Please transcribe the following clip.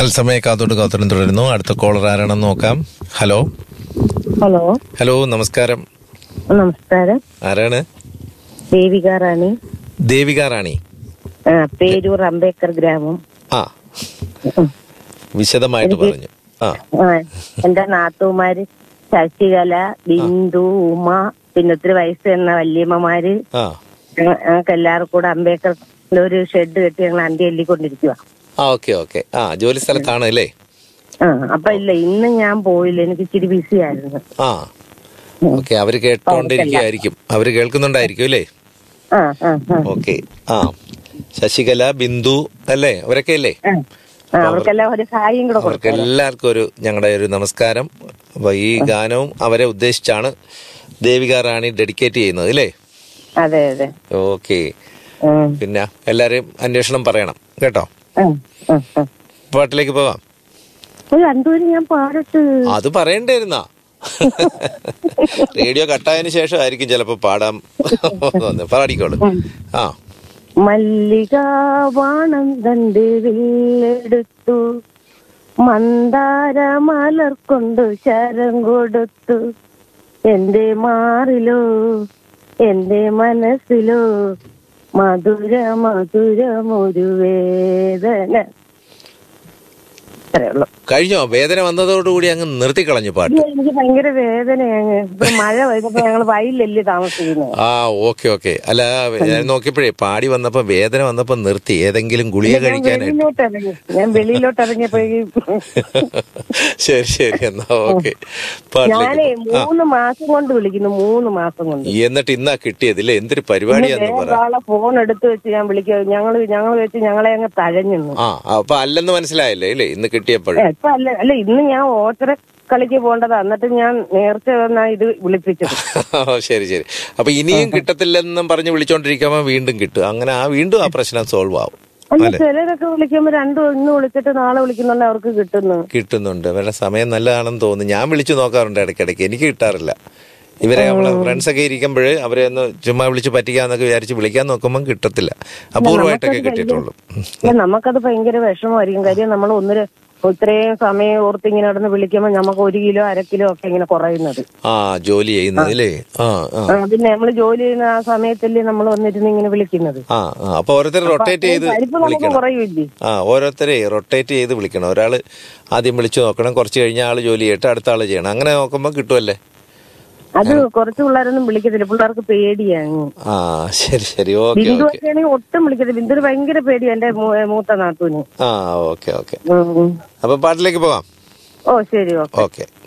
തത്സമയ കാത്തോട്ട് കാത്തോട്ടും തുടരുന്നു അടുത്ത കോളർ ആരാണെന്ന് നോക്കാം ഹലോ ഹലോ ഹലോ നമസ്കാരം നമസ്കാരം ആരാണ് ദേവിക റാണി ദേവിക റാണി ആ, പേരൂർ അംബേദ്കർ ഗ്രാമം ആ വിശദമായിട്ട് പറഞ്ഞു ആ ആ, എന്റെ നാത്തൂമാര് ശശികല ബിന്ദു ഉമ പിന്നെ ഒത്തിരി വയസ്സ് എന്ന വല്യമ്മമാര് ആ ഞങ്ങ- ഞങ്ങൾക്ക് എല്ലാവർക്കും കൂടെ അംബേദ്കർ ഒരു ഷെഡ് കെട്ടി ഞങ്ങൾ അണ്ടി എല്ലിക്കൊണ്ടിരിക്കുക ആ ഓക്കെ ഓക്കെ ആ ജോലി സ്ഥലത്താണ് അല്ലേ ആ അപ്പൊ ഇല്ല ഇന്ന് ഞാൻ പോയില്ല എനിക്ക് ഇച്ചിരി ബിസി ആയിരുന്നു ആ ഓക്കെ അവര് കേട്ടോണ്ടിരിക്കുകയായിരിക്കും അവര് കേൾക്കുന്നുണ്ടായിരിക്കും അല്ലേ ആ ആ ആ ഓക്കെ ആ ശശികല ബിന്ദു അല്ലേ അവരൊക്കെ അല്ലേ ആ. ആ, അവർക്കെല്ലാം ഒരു സഹായം കൂടെ അവർക്ക് കൊടുക്കും എല്ലാവർക്കും ഒരു ഞങ്ങളുടെ ഒരു നമസ്കാരം അപ്പൊ ഈ ഗാനവും അവരെ ഉദ്ദേശിച്ചാണ് ദേവിക റാണി ഡെഡിക്കേറ്റ് ചെയ്യുന്നത് അല്ലേ അതെ അതെ ഓക്കെ ഉം. പിന്നെ എല്ലാരെയും അന്വേഷണം പറയണം കേട്ടോ ആ, ആ, ആ. പാട്ടിലേക്ക് പോവാം ഒരു രണ്ടുപേരും ഞാൻ പാടട്ട് അത് പറയണ്ടായിരുന്നാ റേഡിയോ കട്ടായതിനു ശേഷം ആയിരിക്കും ചിലപ്പോ പാടാൻ വന്നത്. പാടിക്കോളൂ ആ മല്ലിക വാണം തണ്ട് വില്ലെടുത്തു മന്ദാര മലർ കൊണ്ട് ശരം കൊടുത്തു എന്റെ മാറിലോ എന്റെ മനസ്സിലോ മധുര മധുരമൊരു വേദന അത്രേ ഉള്ളൂ കഴിഞ്ഞോ വേദന വന്നതോടുകൂടി അങ്ങ് നിർത്തിക്കളഞ്ഞു പാട്ട് ഇത് എനിക്ക് ഭയങ്കര വേദനയാണ് ഇപ്പൊ മഴ പെയ്തപ്പോ ഞങ്ങൾ വയലിലല്ലേ താമസിക്കുന്നത് ആ ഓക്കെ ഓക്കെ അല്ല ഞാൻ നോക്കിയപ്പോഴേ പാടി വന്നപ്പോ വേദന വന്നപ്പോ നിർത്തി ഏതെങ്കിലും ഗുളിക ഞാൻ കഴിക്കാനായിട്ട് വെളിയിലോട്ട് ഇറങ്ങി ഞാൻ വെളിയിലോട്ട് ഇറങ്ങിയപ്പോഴേക്കും ശരി ശരി എന്നാ ഓക്കെ ഞാനേ പാട്ടിലേക്ക് ആ മൂന്ന് മാസം കൊണ്ട് വിളിക്കുന്നു മൂന്ന് മാസം കൊണ്ട് എന്നിട്ട് ഇന്നാ കിട്ടിയതില്ലേ എന്തൊരു പരിപാടിയാന്ന് പറ വേറൊരാളെ ഫോൺ എടുത്ത് വെച്ച് ഞാൻ വിളിക്കുക ഞങ്ങൾ ഞങ്ങൾ വെച്ച് ഞങ്ങളെ അങ്ങ് തഴഞ്ഞു ആ അപ്പൊ അല്ലെന്ന് മനസ്സിലായല്ലേ ഇല്ലേ ഇന്ന് കിട്ടിയപ്പോൾ ഇപ്പൊ അല്ല അല്ല ഇന്ന് ഞാൻ ഓച്ചറ കളിക്ക് പോകേണ്ടതാ എന്നിട്ട് ഞാൻ നേരത്തെ വന്നാ ഇത് വിളിപ്പിച്ചത് ഓ, ശരി ശരി അപ്പൊ ഇനിയും കിട്ടത്തില്ലെന്നും പറഞ്ഞ് വിളിച്ചോണ്ടിരിക്കുമ്പോ വീണ്ടും കിട്ടും അങ്ങനെ ആ വീണ്ടും ആ പ്രശ്നം സോൾവ് ആവും അല്ല അല്ലെ ചിലരൊക്കെ വിളിക്കുമ്പോ രണ്ടും ഇന്ന് വിളിച്ചിട്ട് നാളെ വിളിക്കുന്നുണ്ട് അവർക്ക് കിട്ടുന്നു കിട്ടുന്നുണ്ട് അവരുടെ സമയം നല്ലതാണെന്ന് തോന്നുന്നു ഞാൻ വിളിച്ചു നോക്കാറുണ്ട് ഇടയ്ക്കിടയ്ക്ക് എനിക്ക് കിട്ടാറില്ല ഇവരെ നമ്മളെ ഫ്രണ്ട്സ് ഒക്കെ ഇരിക്കുമ്പോൾ അവരെ ഒന്ന് ചുമ്മാ വിളിച്ച് പറ്റിക്കാന്നൊക്കെ വിചാരിച്ച് വിളിക്കാൻ നോക്കുമ്പോൾ കിട്ടത്തില്ല അപൂർവമായിട്ടൊക്കെ കിട്ടിയിട്ടുള്ളൂ അല്ല നമുക്കത് ഭയങ്കര വിഷമമായിരിക്കും കാര്യം നമ്മൾ ഒന്നര ഇത്രയും സമയം ഓർത്ത് ഇങ്ങനെ നടന്ന് വിളിക്കുമ്പോൾ നമുക്ക് ഒരു കിലോ അര കിലോ ഒക്കെ ഇങ്ങനെ കുറയുന്നത് ആ ജോലി ചെയ്യുന്നത് അല്ലേ ആ ആ ആ, പിന്നെ നമ്മൾ ജോലി ചെയ്യുന്ന ആ സമയത്തല്ലേ നമ്മൾ വന്നിരുന്ന് ഇങ്ങനെ വിളിക്കുന്നത് ആ ആ അപ്പൊ ഓരോരുത്തർ റൊട്ടേറ്റ് ചെയ്ത് പരിപ്പ് നമുക്ക് വിളിക്കണം കുറയില്ലേ ആ ഓരോരുത്തരെ റൊട്ടേറ്റ് ചെയ്ത് വിളിക്കണം ഒരാൾ ആദ്യം വിളിച്ചു നോക്കണം കുറച്ച് കഴിഞ്ഞ ആൾ ജോലി ചെയ്തിട്ട് അടുത്ത ആൾ ചെയ്യണം അങ്ങനെ നോക്കുമ്പോൾ കിട്ടുമല്ലേ അത് കുറച്ച് പിള്ളേരൊന്നും വിളിക്കത്തില്ല പിള്ളേർക്ക് പേടിയാണ് ആ ശരി ശരി ഓക്കെ ബിന്ദു ഓക്കെ ഒക്കെ ആണെങ്കിൽ ഒട്ടും വിളിക്കത്തില്ല ബിന്ദുന് ഭയങ്കര പേടിയാ എന്റെ മൂ- മൂത്ത നാത്തൂന് ആ ഓക്കെ ഓക്കെ ഉം. അപ്പൊ പാട്ടിലേക്ക് പോവാം ഓ ശരി ഓക്കെ ഓക്കെ